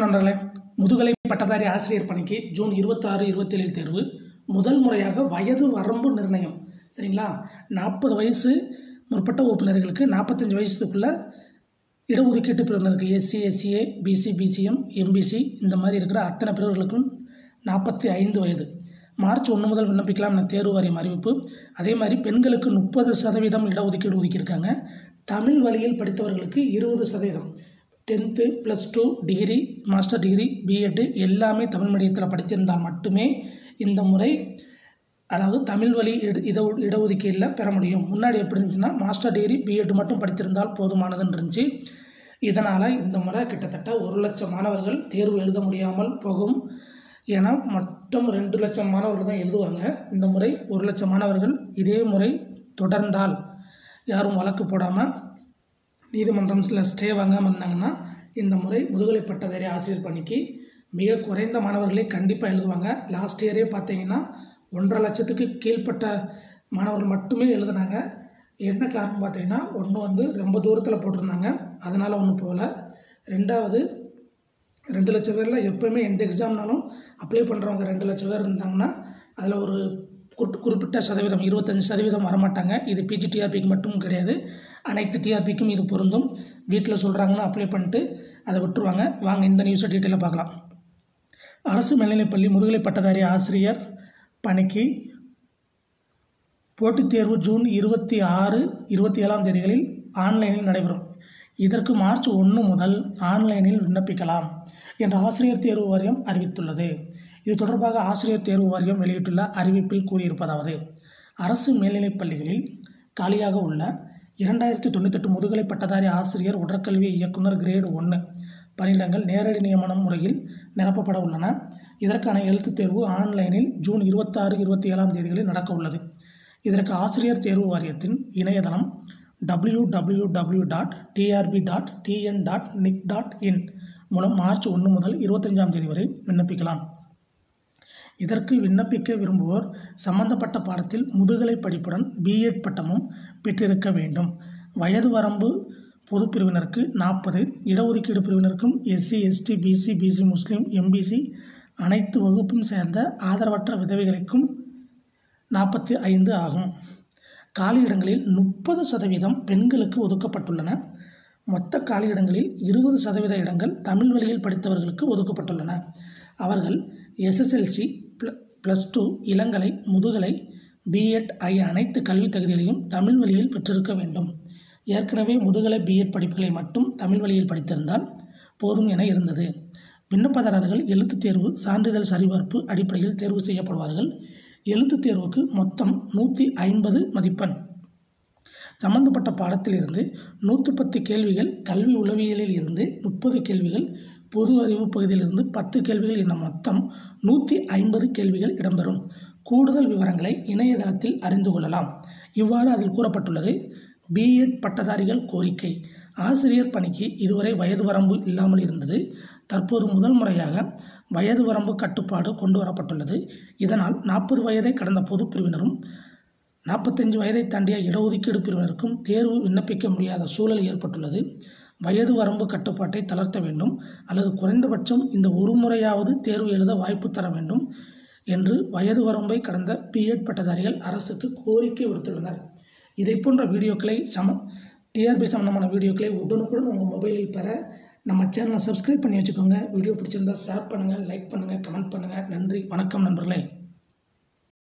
வணக்கம் நண்பர்களே முதுகலை பட்டதாரி ஆசிரியர் பணிக்கு ஜூன் இருபத்தாறு இருபத்தேழில் தேர்வு முதல் முறையாக வயது வரம்பு நிர்ணயம் சரிங்களா நாற்பது வயசு முற்பட்ட உறுப்பினர்களுக்கு நாற்பத்தஞ்சு வயசுக்குள்ள இடஒதுக்கீட்டு பிரிவினருக்கு SC SCA BC BCM MBC இந்த மாதிரி இருக்கிற அத்தனை பிரிவுகளுக்கும் நாற்பத்தி ஐந்து வயது மார்ச் ஒன்று முதல் விண்ணப்பிக்கலாம் என தேர்வு வாரியம் அறிவிப்பு அதே மாதிரி பெண்களுக்கு முப்பது சதவீதம் இடஒதுக்கீடு ஒதுக்கியிருக்காங்க தமிழ் வழியில் படித்தவர்களுக்கு இருபது சதவீதம் tenth plus two degree master degree BEd எல்லாமே தமிழ் மீடியத்தில் படித்திருந்தால் மட்டுமே இந்த முறை அதாவது தமிழ் வழி இட இட இடஒதுக்கீடில் பெற முடியும் முன்னாடி எப்படி இருந்துச்சுன்னா மாஸ்டர் டிகிரி பிஎட் மட்டும் படித்திருந்தால் போதுமானதுன்னு இருந்துச்சு இதனால் இந்த முறை கிட்டத்தட்ட ஒரு லட்சம் மாணவர்கள் தேர்வு எழுத முடியாமல் போகும் ஏன்னா மொத்தம் ரெண்டு லட்சம் மாணவர்கள் தான் எழுதுவாங்க இந்த முறை ஒரு லட்சம் மாணவர்கள் இதே முறை தொடர்ந்தால் யாரும் வழக்கு போடாமல் நீதிமன்றம்ஸில் ஸ்டே வாங்காமல் இருந்தாங்கன்னா இந்த முறை முதுகலை பட்டதாரி ஆசிரியர் பணிக்கு மிக குறைந்த மாணவர்களே கண்டிப்பாக எழுதுவாங்க லாஸ்ட் இயரே பார்த்தீங்கன்னா ஒன்றரை லட்சத்துக்கு கீழ்ப்பட்ட மாணவர்கள் மட்டுமே எழுதுனாங்க என்ன காரணம் பார்த்தீங்கன்னா ஒன்று வந்து ரொம்ப தூரத்தில் போட்டிருந்தாங்க அதனால் ஒன்று போகல ரெண்டாவது ரெண்டு லட்சம் பேரில் எப்போயுமே எந்த எக்ஸாம்னாலும் அப்ளை பண்ணுறவங்க ரெண்டு லட்சம் பேர் இருந்தாங்கன்னா அதில் ஒரு குறி குறிப்பிட்ட சதவீதம் இருபத்தஞ்சி சதவீதம் வரமாட்டாங்க இது பிஜி டிஆர்பிக்கு மட்டும் கிடையாது அனைத்து டிஆர்பிக்கும் இது பொருந்தும் வீட்டில் சொல்கிறாங்கன்னு அப்ளை பண்ணிட்டு அதை விட்டுருவாங்க வாங்க இந்த நியூஸை டீட்டெயிலாக பார்க்கலாம் அரசு மேல்நிலைப்பள்ளி முதுகலை பட்டதாரி ஆசிரியர் பணிக்கு போட்டித் தேர்வு ஜூன் இருபத்தி ஆறு இருபத்தி ஏழாம் தேதிகளில் ஆன்லைனில் நடைபெறும் இதற்கு மார்ச் ஒன்று முதல் ஆன்லைனில் விண்ணப்பிக்கலாம் என்று ஆசிரியர் தேர்வு வாரியம் அறிவித்துள்ளது இது தொடர்பாக ஆசிரியர் தேர்வு வாரியம் வெளியிட்டுள்ள அறிவிப்பில் கூறியிருப்பதாவது அரசு மேல்நிலைப் பள்ளிகளில் காலியாக உள்ள இரண்டாயிரத்தி தொண்ணூத்தெட்டு முதுகலை பட்டதாரி ஆசிரியர் உடற்கல்வி இயக்குனர் கிரேடு ஒன்று பணியிடங்கள் நேரடி நியமனம் முறையில் நிரப்பப்பட உள்ளன இதற்கான எழுத்துத் தேர்வு ஆன்லைனில் ஜூன் இருபத்தாறு இருபத்தி ஏழாம் தேதிகளில் நடக்க உள்ளது இதற்கு ஆசிரியர் தேர்வு வாரியத்தின் இணையதளம் W W W dot TRB dot TN dot nic dot in மூலம் மார்ச் ஒன்று முதல் இருபத்தஞ்சாம் தேதி வரை விண்ணப்பிக்கலாம் இதற்கு விண்ணப்பிக்க விரும்புவோர் சம்பந்தப்பட்ட பாடத்தில் முதுகலை படிப்புடன் பிஎட் பட்டமும் பெற்றிருக்க வேண்டும் வயது வரம்பு பொது பிரிவினருக்கு நாற்பது இடஒதுக்கீடு பிரிவினருக்கும் எஸ்சி எஸ்டி பிசி பிசி முஸ்லீம் எம்பிசி அனைத்து வகுப்பும் சேர்ந்த ஆதரவற்ற விதவைகளுக்கும் நாற்பத்தி ஐந்து ஆகும் காலியிடங்களில் முப்பது சதவீதம் பெண்களுக்கு ஒதுக்கப்பட்டுள்ளன மொத்த காலியிடங்களில் இருபது சதவீத இடங்கள் தமிழ் வழியில் படித்தவர்களுக்கு ஒதுக்கப்பட்டுள்ளன அவர்கள் எஸ்எஸ்எல்சி ப்ளஸ் டூ இளங்கலை முதுகலை பிஎட் ஆகிய அனைத்து கல்வித் தகுதிகளையும் தமிழ் வழியில் பெற்றிருக்க வேண்டும் ஏற்கனவே முதுகலை பிஎட் படிப்புகளை மட்டும் தமிழ் வழியில் படித்திருந்தால் போதும் என இருந்தது விண்ணப்பதாரர்கள் எழுத்துத் தேர்வு சான்றிதழ் சரிபார்ப்பு அடிப்படையில் தேர்வு செய்யப்படுவார்கள் எழுத்துத் தேர்வுக்கு மொத்தம் நூற்றி ஐம்பது மதிப்பெண் சம்பந்தப்பட்ட பாடத்திலிருந்து நூற்று பத்து கேள்விகள் கல்வி உளவியலில் இருந்து முப்பது கேள்விகள் பொது அறிவு பகுதியிலிருந்து பத்து கேள்விகள் என மொத்தம் நூற்றி ஐம்பது கேள்விகள் இடம்பெறும் கூடுதல் விவரங்களை இணையதளத்தில் அறிந்து கொள்ளலாம் இவ்வாறு அதில் கூறப்பட்டுள்ளது பிஎட் பட்டதாரிகள் கோரிக்கை ஆசிரியர் பணிக்கு இதுவரை வயது வரம்பு இல்லாமல் இருந்தது தற்போது முதல் முறையாக வயது வரம்பு கட்டுப்பாடு கொண்டு வரப்பட்டுள்ளது இதனால் நாற்பது வயதை கடந்த பொது பிரிவினரும் நாற்பத்தஞ்சு வயதை தாண்டிய இடஒதுக்கீடு பிரிவினருக்கும் தேர்வு விண்ணப்பிக்க முடியாத சூழல் ஏற்பட்டுள்ளது வயது வரம்பு கட்டுப்பாட்டை தளர்த்த வேண்டும் அல்லது குறைந்தபட்சம் இந்த ஒரு முறையாவது தேர்வு எழுத வாய்ப்பு தர வேண்டும் என்று வயது வரம்பை கடந்த பிஎட் பட்டதாரிகள் அரசுக்கு கோரிக்கை விடுத்துள்ளனர் இதை போன்ற வீடியோக்களை சம டிஆர்பி சம்மந்தமான வீடியோக்களை உடனுக்குடன் உங்கள் மொபைலில் பெற நம்ம சேனலை சப்ஸ்கிரைப் பண்ணி வச்சுக்கோங்க வீடியோ பிடிச்சிருந்தா ஷேர் பண்ணுங்கள் லைக் பண்ணுங்கள் கமெண்ட் பண்ணுங்கள் நன்றி வணக்கம் நண்பர்களே